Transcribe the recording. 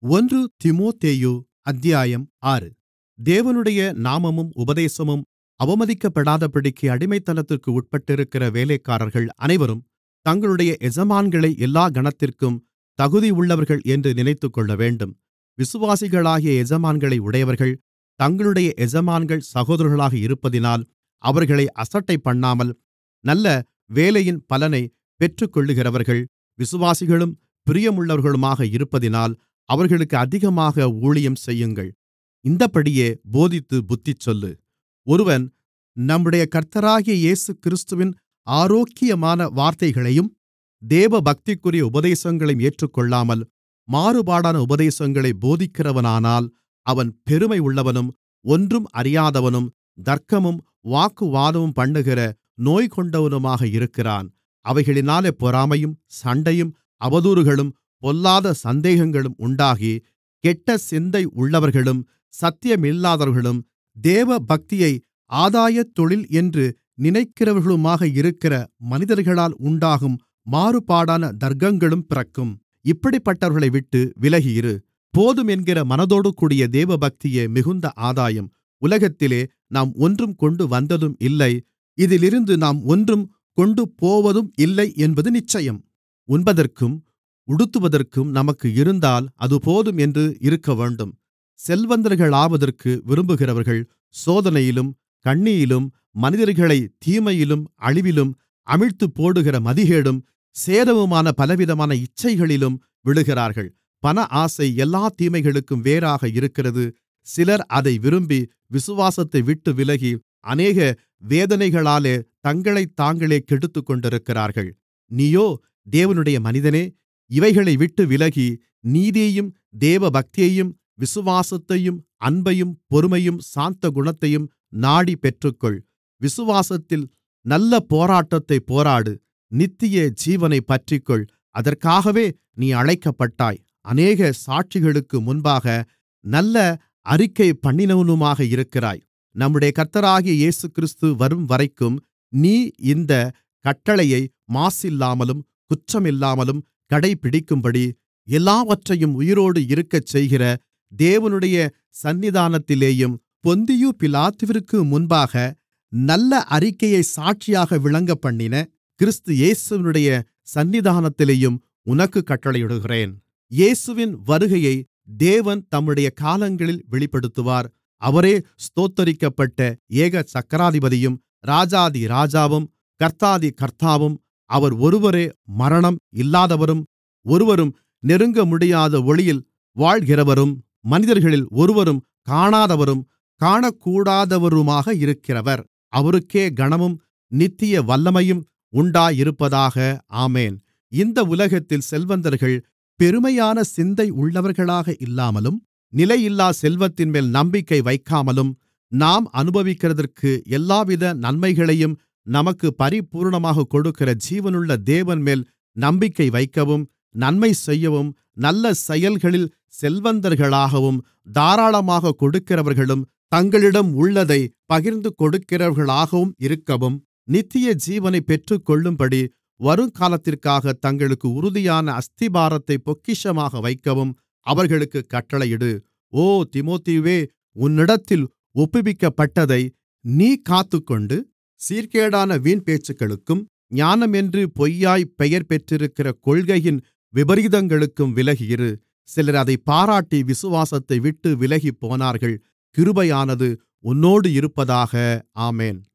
ஒன்று தீமோத்தேயு அத்தியாயம் ஆறு தேவனுடைய நாமமும் உபதேசமும் அவமதிக்கப்படாதபடிக்கு அடிமைத்தனத்திற்கு உட்பட்டிருக்கிற வேலைக்காரர்கள் அனைவரும் தங்களுடைய எஜமான்களை எல்லா கனத்திற்கும் தகுதியுள்ளவர்கள் என்று நினைத்துக்கொள்ளவேண்டும் விசுவாசிகளாகிய எஜமான்களை உடையவர்கள் தங்களுடைய எஜமான்கள் சகோதரர்களாக இருப்பதினால் அவர்களை அசட்டைபண்ணாமல் நல்ல வேலையின் பலனைப் பெற்றுக்கொள்ளுகிறவர்கள் விசுவாசிகளும் பிரியமுள்ளவர்களுமாக இருப்பதினால் அவர்களுக்கு அதிகமாக ஊழியம் செய்யுங்கள் இந்தப்படியே போதித்துப் புத்திசொல்லு ஒருவன் நம்முடைய கர்த்தராகிய இயேசுகிறிஸ்துவின் ஆரோக்கியமான வார்த்தைகளையும் தேவபக்திக்குரிய உபதேசங்களையும் ஏற்றுக்கொள்ளாமல் மாறுபாடான உபதேசங்களைப் போதிக்கிறவனானால் அவன் பெருமையுள்ளவனும் ஒன்றும் அறியாதவனும் தர்க்கமும் வாக்குவாதமும் பண்ணுகிற நோய்கொண்டவனுமாக இருக்கிறான் அவைகளினாலே பொறாமையும் சண்டையும் அவதூறுகளும் பொல்லாத சந்தேகங்களும் உண்டாகி கெட்ட சிந்தை உள்ளவர்களும் சத்தியமில்லாதவர்களும் தேவபக்தியை ஆதாயத் தொழில் என்று நினைக்கிறவர்களுமாக இருக்கிற மனிதர்களால் உண்டாகும் மாறுபாடான தர்க்கங்களும் பிறக்கும் இப்படிப்பட்டவர்களைவிட்டு விலகியிரு போதும் என்கிற மனதோடுகூடிய தேவபக்தியே மிகுந்த ஆதாயம் உலகத்திலே நாம் ஒன்றும் கொண்டு வந்ததும் இல்லை இதிலிருந்து நாம் ஒன்றும் கொண்டுபோவதும் இல்லை என்பது நிச்சயம் உண்பதற்கும் உடுத்துவதற்கும் நமக்கு இருந்தால் அது போதும் என்று இருக்கவேண்டும் செல்வந்தர்களாவதற்கு விரும்புகிறவர்கள் சோதனையிலும் கண்ணியிலும் மனிதர்களைத் தீமையிலும் அழிவிலும் அமிழ்த்துப்போடுகிற மதிகேடும் சேதமுமான பலவிதமான இச்சைகளிலும் விழுகிறார்கள் பண ஆசை எல்லாத் தீமைகளுக்கும் வேராக இருக்கிறது சிலர் அதை விரும்பி விசுவாசத்தைவிட்டு விலகி அநேக வேதனைகளாலே தங்களைத்தாங்களே கெடுத்துக்கொண்டிருக்கிறார்கள் நீயோ தேவனுடைய மனிதனே இவைகளைவிட்டு விலகி நீதியையும் தேவபக்தியையும் விசுவாசத்தையும் அன்பையும் பொறுமையும் சாந்தகுணத்தையும் நாடிப் பெற்றுக்கொள் விசுவாசத்தில் நல்ல போராட்டத்தைப் போராடு நித்திய ஜீவனைப் பற்றிக்கொள் அதற்காகவே நீ அழைக்கப்பட்டாய் அநேக சாட்சிகளுக்கு முன்பாக நல்ல அறிக்கை பண்ணினவனுமாக இருக்கிறாய் நம்முடைய கர்த்தராகிய இயேசுகிறிஸ்து வரும்வரைக்கும் நீ இந்தக் கட்டளையை மாசில்லாமலும் குற்றமில்லாமலும் கடைபிடிக்கும்படி எல்லாவற்றையும் உயிரோடு இருக்கச்செய்கிற தேவனுடைய சந்நிதானத்திலேயும் பொந்தியு பிலாத்துவிற்கு முன்பாக நல்ல அறிக்கையை சாட்சியாக விளங்கப்பண்ணின கிறிஸ்து இயேசுவினுடைய சந்நிதானத்திலேயும் உனக்குக் கட்டளையிடுகிறேன் இயேசுவின் வருகையை தேவன் தம்முடைய காலங்களில் வெளிப்படுத்துவார் அவரே ஸ்தோத்தரிக்கப்பட்ட ஏக சக்கராதிபதியும் ராஜாதி ராஜாவும் கர்த்தாதி கர்த்தாவும் அவர் ஒருவரே மரணம் இல்லாதவரும் ஒருவரும் நெருங்கமுடியாத ஒளியில் வாழ்கிறவரும் மனிதர்களில் ஒருவரும் காணாதவரும் காணக்கூடாதவருமாக இருக்கிறவர் அவருக்கே கனமும் நித்திய வல்லமையும் உண்டாயிருப்பதாக ஆமென் இந்த உலகத்தில் செல்வந்தர்கள் பெருமையான சிந்தை உள்ளவர்களாக இல்லாமலும் நிலையில்லா செல்வத்தின்மேல் நம்பிக்கை வைக்காமலும் நாம் அனுபவிக்கிறதற்கு எல்லாவித நன்மைகளையும் நமக்கு பரிபூர்ணமாக கொடுக்கிற ஜீவனுள்ள தேவன்மேல் நம்பிக்கை வைக்கவும் நன்மை செய்யவும் நல்ல செயல்களில் செல்வந்தர்களாகவும் தாராளமாக கொடுக்கிறவர்களும் தங்களிடம் உள்ளதை பகிர்ந்து கொடுக்கிறவர்களாகவும் இருக்கவும் நித்திய ஜீவனைப் பெற்றுக்கொள்ளும்படி வருங்காலத்திற்காக தங்களுக்கு உறுதியான அஸ்திபாரத்தை பொக்கிஷமாக வைக்கவும் அவர்களுக்குக் கட்டளையிடு ஓ தீமோத்தேயுவே உன்னிடத்தில் ஒப்புவிக்கப்பட்டதை நீ காத்துக்கொண்டு சீர்கேடான வீண்பேச்சுக்களுக்கும் ஞானமென்று பொய்யாய்ப் பெயர் பெற்றிருக்கிற கொள்கையின் விபரீதங்களுக்கும் விலகியிரு சிலர் அதைப் பாராட்டி விசுவாசத்தை விட்டு விலகிப்போனார்கள் கிருபையானது உன்னோடு இருப்பதாக ஆமென்